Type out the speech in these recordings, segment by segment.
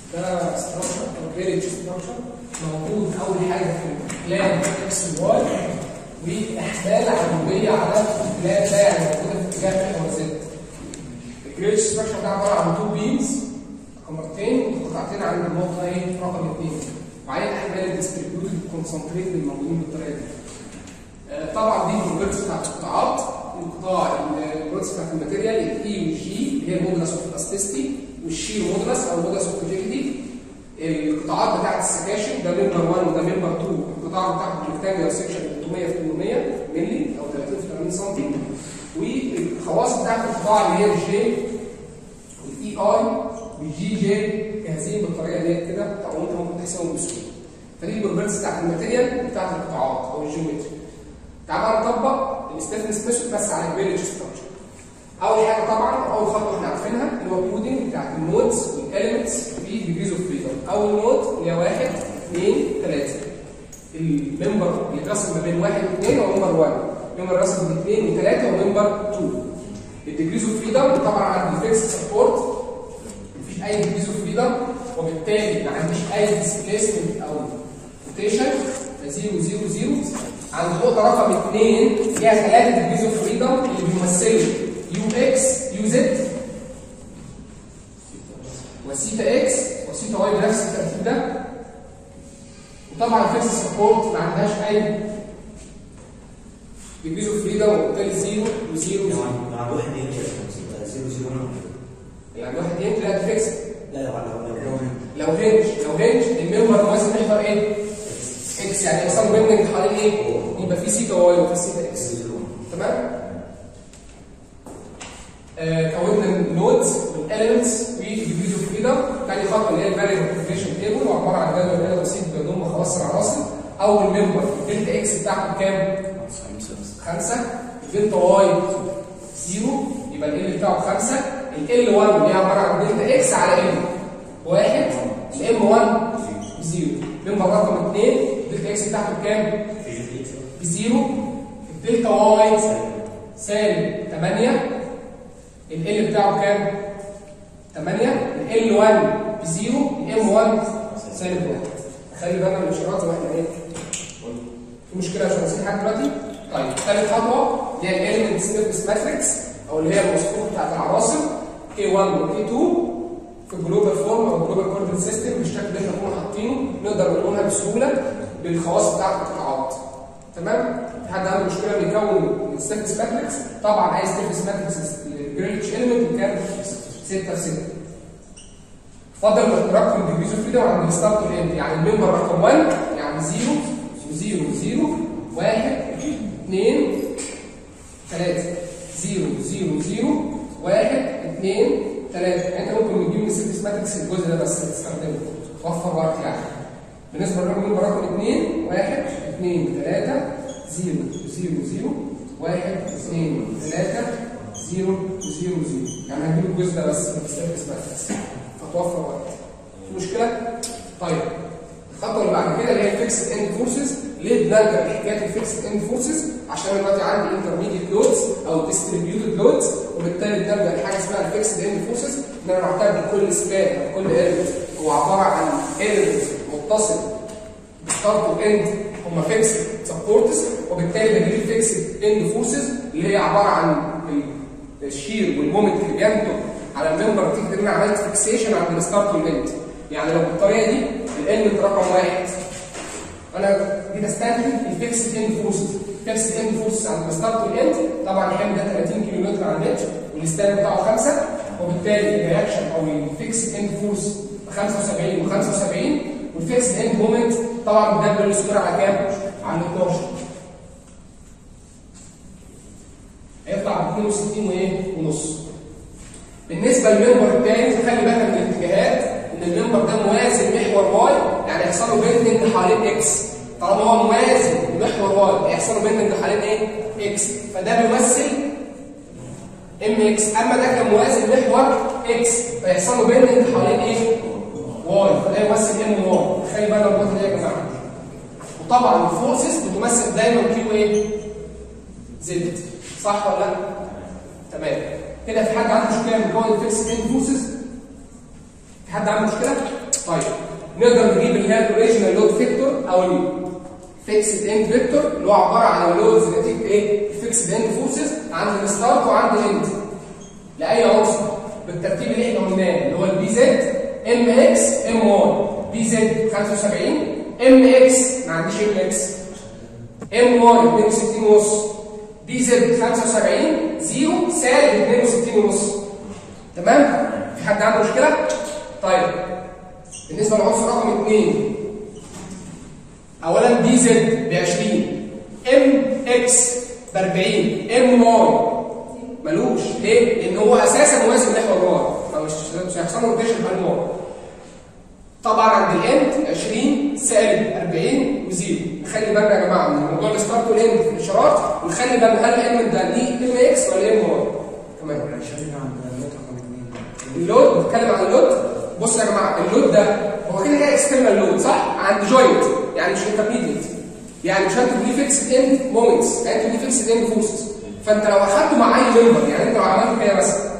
ده ستراكشر او فيريج ستراكشر موجود اول حاجه في البلان اكس واي واحمال عموديه على البلان ده يعني موجوده في اتجاه محور زد الجريد ستراكشر ده عباره عن تو بيمز كمرتين وقطعتين عند النقطه ايه رقم اثنين وعين احمال الديستريبيوتد كونسنتريت الموجودين بالطريقه دي آه، طبعا دي البروبرتس بتاعت القطاعات القطاع البروبرتس بتاعت الماتيريال الاي والجي اللي هي المودولس اوف الاستيستي والشير مودولس او المودولس اوف الريجيديتي القطاعات بتاعت السكاشن ده ممبر 1 وده ممبر 2 القطاع بتاعهم ريكتانجلر سكشن 300 في 800 مللي او 30 في 80 سم والخواص بتاعت القطاع اللي هي الجي والاي اي والجي جي جاهزين بالطريقه ديت كده او انت ممكن تحسبهم بسهوله فدي البروبرتس بتاعت الماتيريال بتاعت القطاعات او الجيومتري تعال بقى نطبق الستيفنس ميثود بس على الفيلج ستراكشر اول حاجه طبعا اول خطوه احنا عارفينها اللي هو الكودنج بتاعت النودز والاليمنتس في ديجريز اوف فريدم اول نود اللي هي 1 2 3 الممبر اللي بيرسم ما بين 1 و2 هو ممبر 1 ممبر رسم بين 2 و3 هو ممبر 2 الديجريز اوف فريدم طبعا عند الفيكس سبورت مفيش اي ديجريز اوف فريدم وبالتالي ما عنديش اي ديسبيسمنت او روتيشن 0 0 0 عند نقطه رقم 2 فيها ثلاثه ديجريز اوف فريدم اللي بيمثلوا يو اكس يو زد وسيتا اكس وسيتا واي بنفس الترتيب ده وطبعا الفيكس سبورت ما عندهاش اي ديجريز اوف فريدم وبالتالي 0 و0 و0 عند واحد يمشي زيرو زيرو نعم. اللي عند واحد يمشي لا فيكس لا لو لو لو لو هنج لو هنج الممبر موازي محور ايه؟ اكس يعني يحصل بيندنج حوالين ايه؟ يبقى في سيتا واي وفي سيتا اكس تمام؟ آه كونا النودز والاليمنتس والديجريز اوف فريدم تاني خطوه اللي هي الفاريبل كونفيجريشن تيبل وعباره عن جدول هنا بسيط بيضم خواص العناصر اول ممبر الدلتا اكس بتاعته كام؟ خمسة الدلتا واي زيرو يبقى ال بتاعه خمسة ال 1 اللي هي عباره عن دلتا اكس على ال واحد الام 1 بزيرو ممبر رقم 2 الدلتا اكس بتاعته بكام؟ بزيرو الدلتا واي سالب 8 ال بتاعه بكام؟ 8 ال 1 بزيرو الام 1 سالب 1 خلي بالنا من الاشارات واحنا ايه؟ في مشكله عشان نسيب حاجه دلوقتي؟ طيب ثالث خطوه اللي هي الاليمنت ستيفنس ماتريكس او اللي هي المصفوفه بتاعت العناصر K1 و K2 في الجلوبال فورم او الجلوبال كوردينيت سيستم بالشكل اللي احنا كنا حاطينه نقدر نقولها بسهوله بالخواص بتاعت القطاعات تمام؟ في حد عنده مشكله انه يكون الستيفنس ماتريكس طبعا عايز ستيفنس ماتريكس الجريلتش اليمنت بكام؟ 6 في 6 فضل رقم ديجريز اوف فريدم عند الستارت والاند يعني الممبر رقم 1 يعني 0 0 0 1 2 3 0 0 0 1 2 3 يعني انت ممكن تجيب من السيرفيس ماتريكس الجزء ده بس تستخدمه توفر وقت يعني بالنسبه للرقم رقم 2 1 2 3 0 0 0 1 2 3 0 0 0 يعني هنجيب الجزء ده بس من السيرفيس ماتريكس فتوفر وقت في مشكله؟ طيب الخطوه اللي بعد كده اللي هي الفيكسد اند فورسز ليه بنلجا لحكايه الفيكسد اند فورسز عشان أنا دلوقتي عندي انترميديت لودز او ديستريبيوتد لودز وبالتالي بنلجا لحاجه اسمها الفيكسد اند فورسز ان انا بعتبر كل سبان او كل ايرمنت هو عباره عن ايرمنت متصل بستارت واند هم فيكسد سبورتس وبالتالي بجيب الفيكسد اند فورسز اللي هي عباره عن الشير والمومنت اللي بينتج على الممبر نتيجه ان انا عملت فيكسيشن عند الستارت والاند يعني لو بالطريقه دي الالمنت رقم واحد انا جيت استنتج الفيكس اند فورسز الفيكس اند فورسز عند الستارت والاند طبعا الحمل ده 30 كيلو متر على المتر والستان بتاعه 5 وبالتالي الرياكشن او الفيكس اند فورس 75 و75 والفيكس اند مومنت طبعا ده بالسكوير على كام؟ على 12 هيطلع ب 62 وايه؟ ونص بالنسبه للممبر الثاني خلي بالك من الاتجاهات ان الممبر ده موازي لمحور واي يعني هيحصل له بيندنج حوالين اكس طالما هو موازي لمحور واي هيحصل له بيندنج حوالين ايه؟ اكس فده بيمثل ام اكس اما ده كان موازي لمحور اكس فيحصل له بيندنج حوالين ايه؟ واي فده يمثل ام واي خلي بالك من النقطه دي يا جماعه وطبعا الفورسز بتمثل دايما كيو ايه؟ زد صح ولا لا؟ تمام كده في حد عنده مشكله من كون الفيكس اند فورسز؟ في حد عنده مشكله؟ طيب نقدر نجيب اللي هي الاوريجينال لود فيكتور او الفيكسد اند فيكتور اللي هو عباره عن اللودز نتيجه ايه؟ الفيكسد اند فورسز عند الستارت وعند الاند لاي عنصر بالترتيب اللي احنا قلناه اللي هو البي زد ام اكس ام واي بي زد 75 ام اكس ما عنديش ام اكس ام واي 62 ونص بي زد 75 زيرو سالب 62 ونص تمام؟ في حد عنده مشكله؟ طيب بالنسبه للعنصر رقم 2 اولا بي زد ب 20 ام اكس ب 40 ام واي ملوش ليه؟ لان هو اساسا موازي محور واي فمش مش هيحصل له روتيشن في الواي طبعا عند الاند 20 سالب 40 وزيرو نخلي بالنا يا جماعه من موضوع الستارت والاند في الاشارات ونخلي بالنا هل الام ده ليه ام اكس ولا ام واي تمام عشان عند النقطة رقم اثنين اللود بتكلم عن اللود بص يا جماعه اللود ده هو كده كده اكسترنال لود صح عند جوينت يعني مش انترميديت يعني مش هتبقى ليه فيكسد اند مومنتس يعني انت ليه فيكسد اند فورسز فانت لو اخدته مع اي ممبر يعني انت لو عملت كده مثلا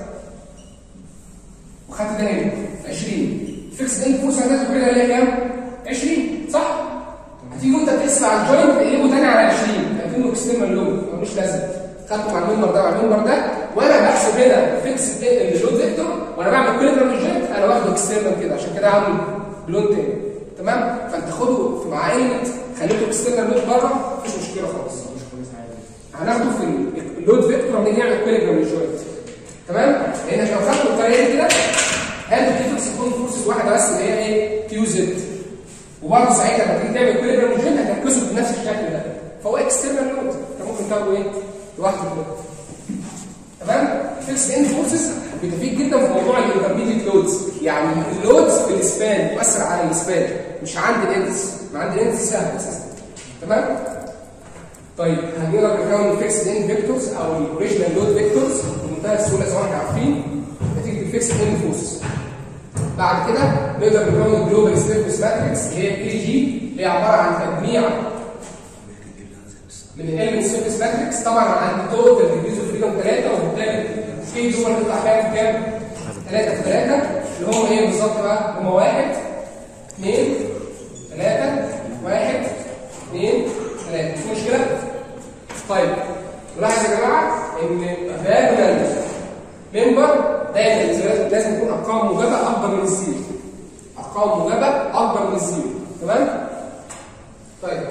وخدت ده هنا 20 فيكسد اند فورس هتاخد كده اللي هي كام 20 صح هتيجي وانت بتقسم على الجوينت تقلبه تاني على 20 لكنه اكسترنال لود ملوش لازمه خدته مع الممبر ده مع الممبر ده وانا بحسب هنا فيكسد اللود فيكتور وانا بعمل كل ده الجوينت انا واخده اكسترنال كده عشان كده عامل لون تاني تمام فانت خده في مع ايلمنت خليته اكسترنال لود بره مفيش مشكله خالص مش كويس عادي هناخده في ال- اللود فيكتور لما نيجي نعمل كوليجرام للجوينت تمام لان لو خدته بالطريقه دي كده هات الديفكس يكون فورسز واحده بس اللي هي ايه كيو زد وبرضه ساعتها لما تيجي تعمل كوليجرام للجوينت هتركزه بنفس الشكل ده فهو اكسترنال لود انت ممكن تاخده ايه لوحده كده تمام فيكس اند فورسز بتفيد جدا في موضوع الانترميديت لودز يعني اللودز في الاسبان تؤثر على الاسبان مش عند الاندس ما عند الاندس سهل اساسا تمام طيب هنقدر نكون الفيكس اند فيكتورز او الاوريجينال لود فيكتورز بمنتهى السهوله زي ما احنا عارفين نتيجه الفيكس اند فورسز بعد كده نقدر نكون الجلوبال ستيفنس ماتريكس اللي هي كي جي اللي هي عباره عن تجميع من الاليمنت سيرفيس ماتريكس طبعا عند توتال ديجريز اوف فريدم 3 وبالتالي في دول بتطلع فيها كام؟ 3 في 3 اللي هم ايه بالظبط بقى؟ هم 1 2 3 1 2 3 مش مشكله؟ طيب نلاحظ يا جماعه ان دايما ممبر دايما لازم يكون ارقام موجبه اكبر من الزيرو ارقام موجبه اكبر من الزيرو تمام؟ طيب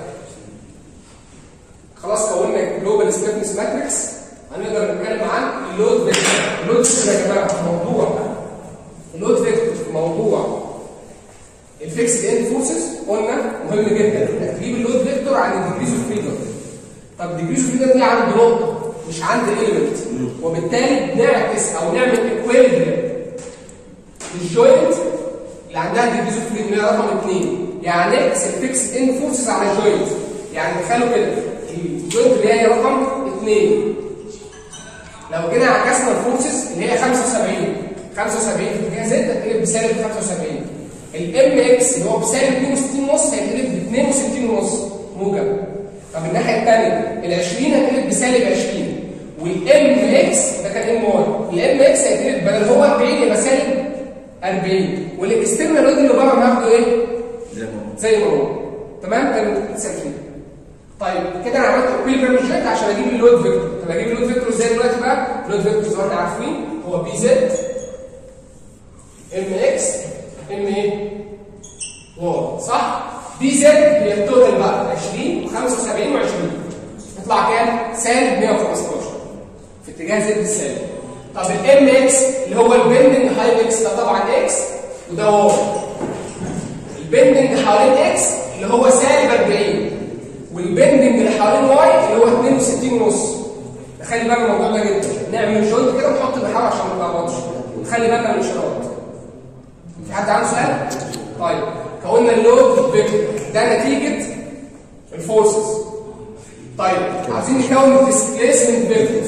خلاص قولنا جلوبال ستيفنس ماتريكس هنقدر نتكلم عن اللود فيكتور اللود فيكتور يا جماعه في موضوع اللود فيكتور في موضوع الفيكس اند فورسز قلنا مهم جدا تجيب اللود فيكتور عن الديجريز اوف فريدم طب الديجريز اوف فريدم دي عند نقطه مش عند اليمنت وبالتالي بنعكس او نعمل ايكويليبريم للجوينت اللي عندها ديجريز اوف فريدم اللي هي رقم 2 يعني نعكس الفيكس اند فورسز على الجوينت يعني تخيلوا كده الجوينت اللي هي رقم 2 لو جينا عكسنا الفورسز اللي هي 75 75 في اتجاه زد هتقلب بسالب 75 الام اكس اللي هو بسالب 62 ونص هيتقلب ب 62 ونص موجب طب الناحيه الثانيه ال 20 هتقلب بسالب 20 والام اكس ده كان ام واي الام اكس هيتقلب بدل هو 40 يبقى سالب 40 والاكسترنال لود اللي بره هناخده ايه؟ زي ما هو زي ما هو تمام كانوا متساويين طيب كده انا عملت اكويليبريم جيت عشان اجيب اللود فيكتور طب اجيب اللود فيكتور ازاي دلوقتي بقى اللود فيكتور زي ما احنا عارفين هو بي زد ام اكس ام ايه واي صح بي زد هي التوتال بقى 20 و75 و20 يطلع كام سالب 115 في اتجاه زد السالب طب الام اكس اللي هو البندنج هاي اكس ده طبعا اكس وده واي البندنج حوالين اكس اللي هو سالب 40 والبندنج اللي حوالين واي اللي هو 62 ونص خلي بالنا من الموضوع ده جدا نعمل جوينت كده ونحط البحار عشان ما نتلخبطش خلي بالنا من الاشارات في حد عنده سؤال؟ طيب كونا اللود فيكتور ده نتيجه الفورسز طيب عايزين نكون الديسبيسمنت فيكتور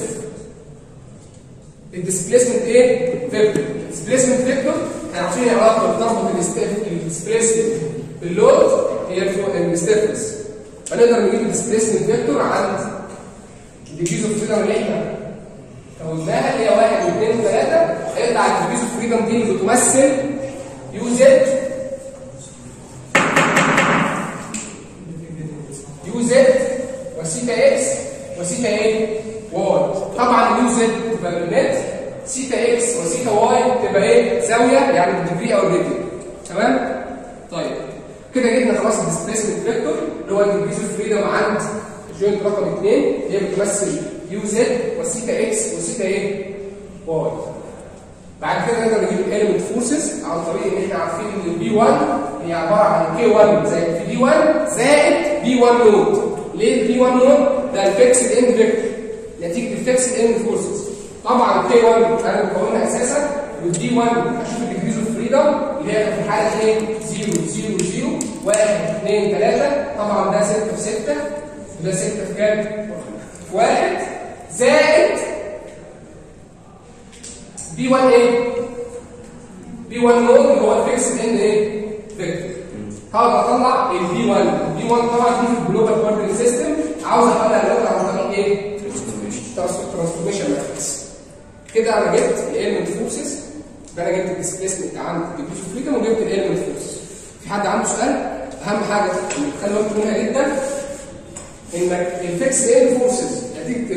الديسبيسمنت ايه؟ فيكتور الديسبيسمنت فيكتور احنا عارفين العلاقه بتربط الديسبيسمنت باللود هي الستيفنس فنقدر نجيب الديسبيسمنت فيكتور عند الديجريز اوف فريدم اللي احنا كوناها اللي هي 1 و2 و3 هيطلع الديجريز اوف فريدم دي اللي بتمثل يو زد تمام طيب كده جبنا خلاص الديسبيسمنت فيكتور اللي هو الديجريز اوف فريدم عند الجوينت رقم 2 هي بتمثل يو زد وسيتا اكس وسيتا ايه واي بعد كده نقدر نجيب الاليمنت فورسز عن طريق ان احنا عارفين ان البي 1 هي عباره عن كي 1 زائد في دي 1 زائد بي 1 نود ليه البي 1 نود ده الفيكسد اند فيكتور نتيجه الفيكسد اند فورسز طبعا كي 1 انا مكونها اساسا والدي 1 اشوف الديجريز اوف فريدم اللي هي في الحاله ايه 0 0 0 1 2 3 طبعا ده 6 في 6 وده 6 في كام؟ في 1 زائد بي 1 ايه؟ بي 1 نود اللي هو الفيكس ان ايه؟ فيكتور هقدر اطلع البي 1 البي 1 طبعا دي في الجلوبال كوردينيت سيستم عاوز احولها لوكال عن طريق ايه؟ ترانسفورميشن ماتريكس كده انا جبت الاليمنت فورسز يبقى انا جبت الديسبيسمنت عند الديفيوز فريدم وجبت الاليمنت فورسز في حد عنده سؤال؟ اهم حاجه خلي بالك منها جدا انك الفيكس اند فورسز نتيجه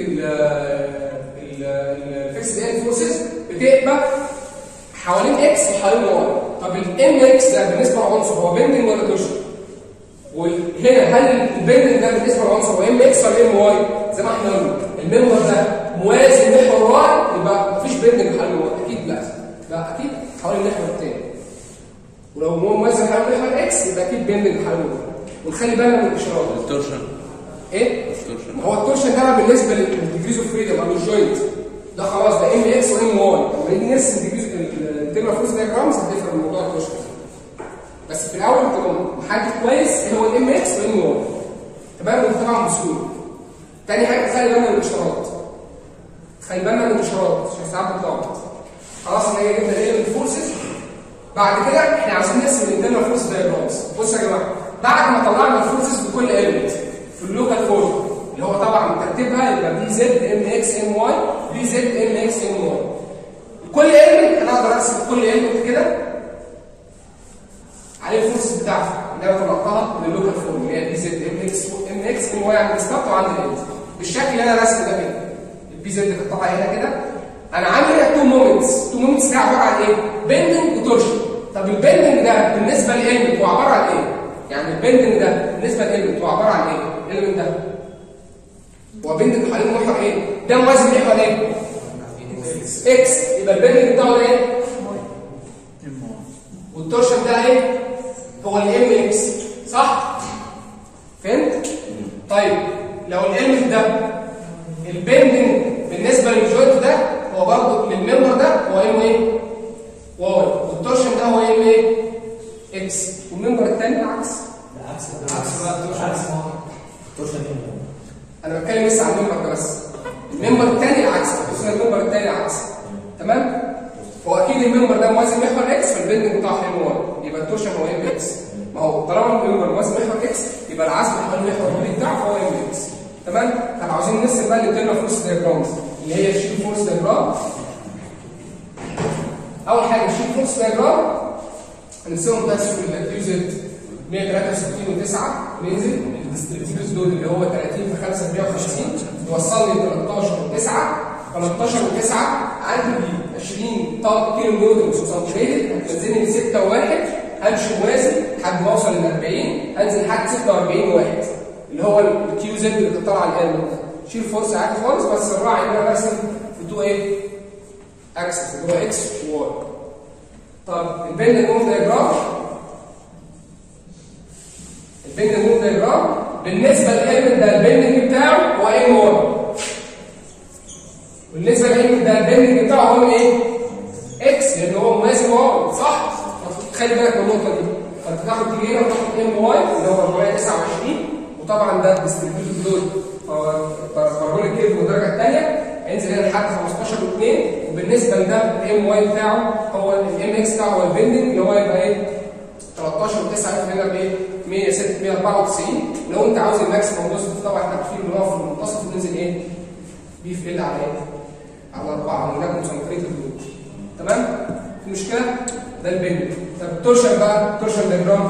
الفيكس اند فورسز بتبقى حوالين اكس وحوالين واي طب الام اكس ده بالنسبه للعنصر هو بندنج ولا توشن وهنا هل البندنج ده بالنسبه للعنصر هو ام اكس ولا ام واي زي ما احنا قلنا الممبر ده موازي لمحور واي يبقى مفيش بندنج حوالين واي اكيد لا لا اكيد حوالين المحور الثاني ولو هو موازي حوالين محور اكس يبقى اكيد بندنج حوالين واي ونخلي بالنا من الاشارات التورشن ايه التورشن ما هو التورشن ده بقى بالنسبه للديجريز اوف فريدم او الجوينت ده خلاص ده ام اكس وام واي لما نيجي نرسم الديجريز التيرمال فورس دايجرامز هتفرق من موضوع التورشن بس في الاول تبقى محدد كويس ايه هو الام اكس والام واي تمام وده طبعا بسهوله تاني حاجه خلي بالنا من الاشارات خلي بالنا من الاشارات عشان ساعات بتلخبط خلاص احنا جبنا الايه الفورسز بعد كده احنا عايزين نرسم الانترنال فورس دايجرامز بصوا يا جماعه بعد ما طلعنا الفورسز بكل اليمنت في اللوكال فورم اللي هو طبعا ترتيبها يبقى بي زد ام اكس ام واي بي زد ام اكس ام واي كل اليمنت انا اقدر ارسم كل اليمنت كده عليه الفورس بتاعته اللي انا طلعتها من اللوكال فورم اللي هي بي زد ام اكس ام اكس ام واي عند الستارت وعند الاند بالشكل اللي انا راسمه ده كده البي زد كانت طالعه هنا كده انا عندي هنا تو مومنتس تو مومنتس ده عباره عن ايه؟ بندنج وتورشن طب البندنج ده بالنسبه للالمنت هو عباره عن ايه؟ يعني البندنج ده بالنسبه للالمنت هو عباره عن ايه؟ الالمنت ده هو بندنج حوالين محور ايه؟ ده موازي لمحور ايه؟ اكس يبقى البندنج بتاعه ده ايه؟ والتورشن ده ايه؟ هو الام اكس صح؟ فهمت؟ طيب لو الالمنت ده البندنج بالنسبه للجوينت ده هو برضه للممبر ده هو ام ايه؟ واي والتورشن ده هو ام ايه؟ اكس والممبر الثاني العكس العكس العكس بقى التورشن. العكس ما هو التورشن ايه انا بتكلم لسه عن الممبر ده بس الممبر الثاني العكس خصوصا الممبر الثاني العكس تمام هو اكيد الممبر ده موازي محور اكس فالبندنج بتاعه ام واي يبقى التورشن هو ام اكس ما هو طالما الممبر موازي محور اكس يبقى العزم حوالين محور البي بتاعه هو ام اكس تمام طب عاوزين نرسم بقى الانترنال فورس دايجرامز اللي هي الشيل فورس دايجرام اول حاجه الشيل فورس دايجرام هنرسمهم بس في الكيو زد 163 و9 وننزل الديستريبيوترز دول اللي هو 30 في 5 150 يوصلني ل 13 و9 13 و9 عندي 20 طن كيلو نيوتن سنتيمتر هتنزلني ل 6 و1 همشي موازي لحد ما اوصل ل 40 هنزل لحد 46 واحد اللي هو الكيو زد اللي بتطلع على الالم شيل فورس عادي خالص بس الراعي ان انا برسم في تو ايه؟ اكسس اللي هو اكس وواي طب البند موف دايجرام البند موف دايجرام بالنسبه للالمنت ده البندنج بتاعه هو ام 1 بالنسبه للالمنت ده البندنج بتاعه هو ايه؟ اكس لان هو موازي واي صح؟ خلي بالك من النقطه دي فانت تاخد تيجي هنا وتاخد ام واي اللي هو 429 وطبعا ده الديستريبيوتد لود بارابوليك كيرف الدرجه الثانيه هينزل هنا لحد 15 و2 وبالنسبه لده الام واي بتاعه هو الام اكس بتاعه هو البندنج اللي هو يبقى ايه 13 و9 هنا بايه 106 194 لو انت عاوز الماكسيموم بوزيتيف طبعا احنا عارفين بنقف في المنتصف وننزل ايه بي في ال على ايه على 4 ونجم كونسنتريتد لود تمام في مشكله ده البندنج طب التورشن بقى التورشن دايجرام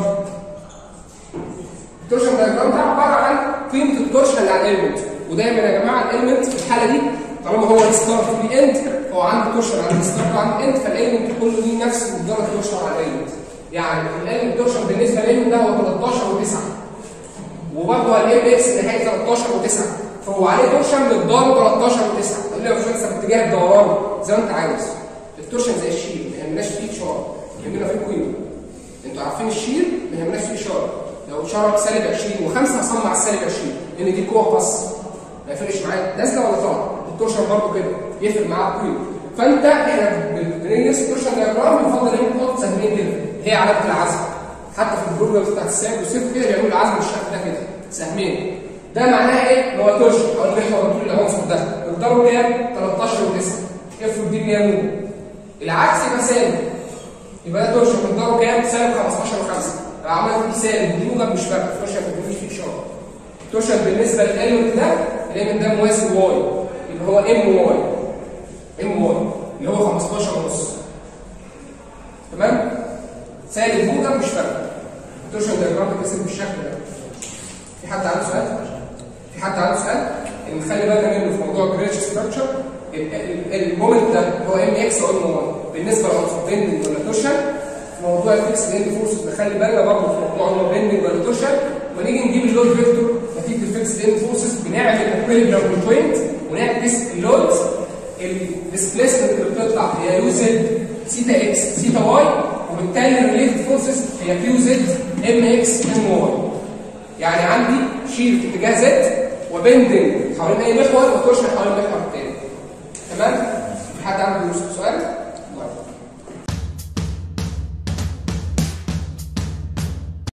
التورشن دايجرام ده عباره عن قيمه التورشن اللي على الاليمنت ودايما يا جماعه الاليمنت في الحاله دي طالما هو الستارت والاند هو عنده تورشن عند الستارت وعند الاند فالاليمنت كله ليه نفس مقدار التورشن على الاليمنت يعني الان التورشن بالنسبه لهم ده هو 13 و9 وبرضه الام اكس نهايه 13 و9 فهو عليه تورشن مقداره 13 و9 تقول لي يا باشمهندس في اتجاه الدوران زي ما انت عاوز التورشن زي الشير ما يهمناش فيه اشاره يهمنا فيه قيمه انتوا عارفين الشير ما يهمناش فيه اشاره لو اشاره سالب 20 و5 هصنع السالب 20 لان دي قوه خاصه ما يفرقش معايا نازله ولا طالعه التورشن برضه كده يفرق معاك قيمه فانت احنا بنقيس التورشن دياجرام يفضل ان انت تحط سهمين كده هي علامه العزم حتى في البروجرام بتاعت الساك وسيف كده بيعملوا العزم بالشكل ده كده سهمين ده معناها ايه؟ هو تورشن او المحور طول العنصر ده مقداره كام؟ 13 و9 افرض دي 100 مو العكس يبقى سالب يبقى ده تورشن مقداره كام؟ سالب 15 و5 لو عملت دي سالب ودي موجب مش فارقه التورشن ما بيجيش فيه اشاره التورشن بالنسبه للاليمنت ده الاليمنت ده موازي واي يبقى هو ام واي ام واي اللي هو 15 ونص تمام؟ سالب موجب مش فارقه التورشن دايجرام بيتكسب بالشكل ده في حد عنده سؤال؟ في حد عنده سؤال؟ ان نخلي بالنا منه في موضوع جريتش ستراكشر المومنت ده هو ام اكس او ام 1 بالنسبه لعنصر بيندنج ولا تورشن في موضوع الفيكس اند فورسز نخلي بالنا برضه في موضوع هو بيندنج ولا تورشن ونيجي نجيب اللود فيكتور نتيجه الفيكس اند فورسز بنعمل اكويليبريم بوينت ونعكس اللودز الديسبيسمنت اللي بتطلع هي يو زد سيتا اكس سيتا واي وبالتالي الريليتد فورسز هي كيو زد ام اكس ام واي يعني عندي شيل في اتجاه زد وبندنج حوالين اي محور وتورشن حوالين محور